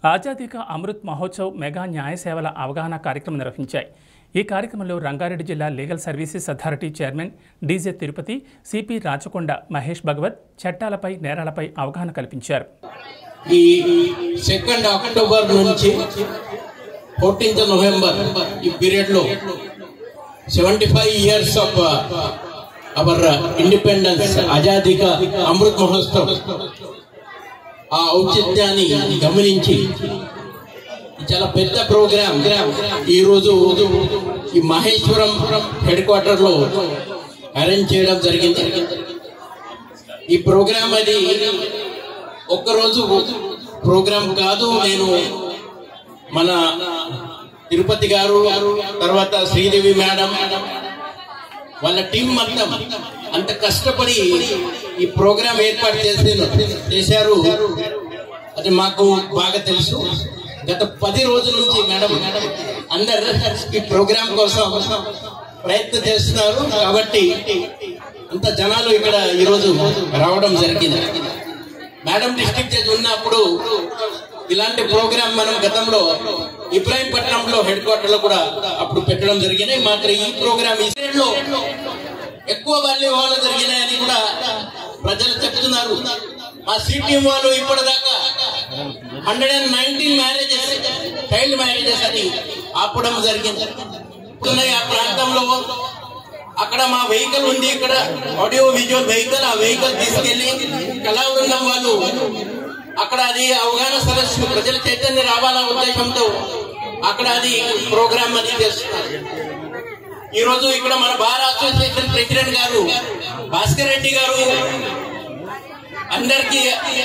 Azadi ka Amrit Mahotsav mega న్యాయ సేవల అవగాహన కార్యక్రమం నిర్వహించాయి ఈ కార్యక్రమంలో రంగారెడ్డి జిల్లా legal services authority chairman DJ Tirupati CP Rachakonda Mahesh Bhagwat చట్టాలపై నేరాలపై అవగాహన కల్పించారు ఈ సెకండ్ అక్టోబర్ నుంచి ఫోర్టీన్త్ నవంబర్ ఈ పీరియడ్ లో seventy five years of our independence Azadi ka Amrit Mahotsav ఆ ఔచిత్యాన్ని గమనించి ఈ చాలా పెద్ద ప్రోగ్రామ్ ఈ రోజు ఈ మహేశ్వరం హెడ్ క్వార్టర్ లో అరేంజ్ చేయడం జరిగింది ఈ ప్రోగ్రామ్ అది ఒక్కరోజు ప్రోగ్రామ్ కాదు నేను మన తిరుపతి గారు తర్వాత శ్రీదేవి మేడం వాళ్ళ టీం మొత్తం అంత కష్టపడి ఈ ప్రోగ్రామ్ ఏర్పాటు చేసి చేశారు అది మాకు బాగా తెలుసు గత పది రోజుల నుంచి మేడం అందరు ఈ ప్రోగ్రామ్ కోసం ప్రయత్నం చేస్తున్నారు కాబట్టి అంత జనాలు ఇక్కడ ఈరోజు రావడం జరిగింది మేడం డిస్ట్రిక్ట్ జడ్జి ఉన్నప్పుడు ఇలాంటి ప్రోగ్రామ్ మనం గతంలో ఇబ్రాహీంపట్నంలో హెడ్ క్వార్టర్ లో కూడా అప్పుడు పెట్టడం జరిగింది మాకు ఈ ప్రోగ్రామ్ ఈ state లో ఎక్కువ బాల్య వివాహాలు జరిగినాయని కూడా ప్రజలు చెప్తున్నారు మా సిటీ వాళ్ళు ఇప్పటిదాకా hundred and nineteen marriages child marriages అని ఆపడం జరిగింది ఉన్నాయి ఆ ప్రాంతంలో అక్కడ మా వెహికల్ ఉంది ఇక్కడ ఆడియో విజువల్ వెహికల్ ఆ వెహికల్ తీసుకెళ్లి కళావృందం వాళ్ళు అక్కడ అది అవగాహన సదస్సు ప్రజల చైతన్యం రావాలన్న ఉద్దేశంతో అక్కడ అది ప్రోగ్రామ్ అది చేస్తున్నారు ఈ రోజు ఇక్కడ మన బార్ అసోసియేషన్ ప్రెసిడెంట్ గారు భాస్కర్ రెడ్డి గారు అందరికి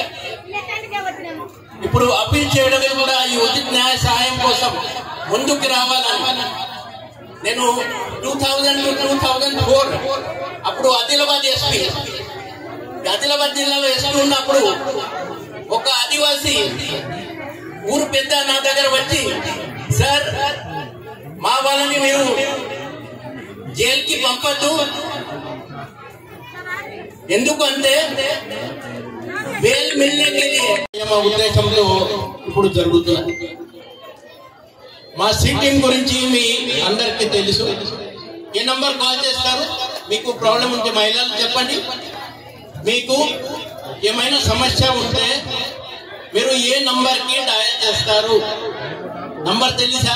ఇప్పుడు అప్పీల్ చేయడమే కూడా ఈ ఉచిత న్యాయ సహాయం కోసం ముందుకు రావాలని నేను two thousand to two thousand four అప్పుడు ఆదిలాబాద్ ఎస్పీ ఆదిలాబాద్ జిల్లాలో ఎస్పీ ఉన్నప్పుడు ఒక ఆదివాసి ఊరు పెద్ద నా దగ్గర వచ్చి సార్ మా వాళ్ళని మీరు జైలుకి పంపద్దు ఎందుకు అంటే బెయిల్ మిల్లేకే మా ఉద్దేశంతో ఇప్పుడు జరుగుతున్నది మా సిట్టిం గురించి మీ అందరికి తెలుసు ఏ నంబర్ కాల్ చేస్తారు మీకు ప్రాబ్లం ఉంటే మహిళలు చెప్పండి మీకు ఏమైనా సమస్య ఉంటే మీరు ఏ నంబర్ కి డయల్ చేస్తారు నంబర్ తెలుసా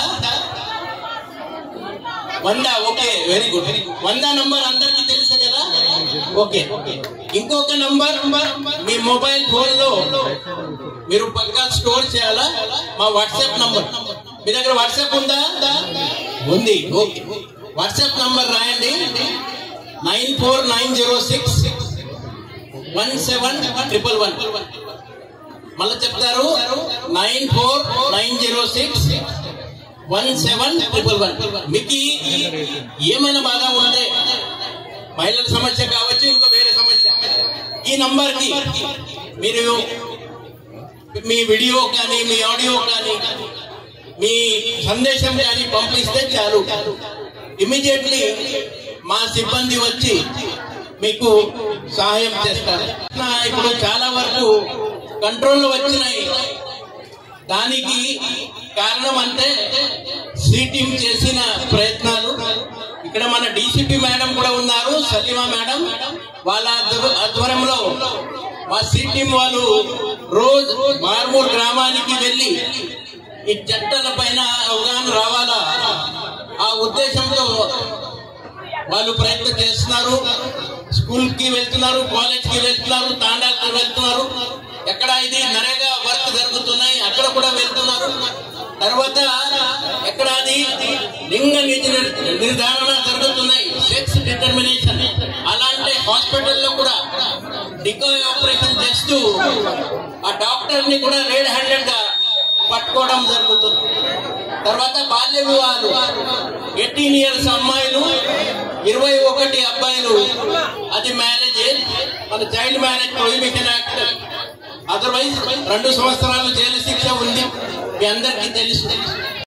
వంద ఓకే వెరీ గుడ్ వంద నంబర్ అందరికి తెలుసు కదా ఓకే ఇంకొక నంబర్ మీ మొబైల్ ఫోన్ లో మీరు పక్కా స్టోర్ చేయాలా మా వాట్సాప్ నంబర్ మీ దగ్గర వాట్సాప్ ఉందా ఉంది ఓకే వాట్సాప్ నంబర్ రాయండి nine four nine zero six one seven triple one మళ్ళీ చెప్తారు nine four nine zero six one seven triple one మీకు ఏమైనా బాధ ఉంటే మహిళల సమస్య కావచ్చు ఇంకా వేరే సమస్య ఈ నంబర్ కి మీరు మీ వీడియో కానీ మీ ఆడియో కానీ మీ సందేశం కానీ పంపిస్తే చాలు ఇమీడియట్లీ మా సిబ్బంది వచ్చి మీకు సహాయం చేస్తారు నా ఇప్పుడు చాలా వరకు కంట్రోల్ వచ్చినాయి దానికి కారణం అంటే సి టీం చేసిన ప్రయత్నాలు ఇక్కడ మన డీసీపీ మేడం కూడా ఉన్నారు సలీమా మేడం వాళ్ళ ఆధ్వ- ఆధ్వర్యంలో మా సి టీం వాళ్ళు రోజు మార్మూర్ గ్రామానికి వెళ్ళి ఈ చట్టాల పైన అవగాహన రావాలా ఆ ఉద్దేశంతో వాళ్ళు ప్రయత్నం చేస్తున్నారు స్కూల్ కి వెళ్తున్నారు కాలేజ్ కి వెళ్తున్నారు తాండాకి వెళ్తున్నారు ఎక్కడ ఇది నరేగా వర్క్ జరుగుతున్నాయి అక్కడ కూడా వెళ్తున్నారు తర్వాత ఎక్కడ అది లింగ నీతి నిర్- నిర్ధారణ జరుగుతున్నాయి సెక్స్ డిటర్మినేషన్ అలాంటి హాస్పిటల్లో కూడా డికోయ్ ఆపరేషన్ చేస్తూ ఆ డాక్టర్ ని కూడా రెడ్ హ్యాండెడ్ గా పట్టుకోవడం జరుగుతుంది తర్వాత బాల్య వివాహాలు ఎయిటీన్ ఇయర్స్ అమ్మాయిలు ఇరవై ఒకటి అబ్బాయిలు అది మ్యారేజ్ మన child marriage prohibition act otherwise రెండు సంవత్సరాలు జైలు శిక్ష ఉంది మీ అందరికీ తెలుసు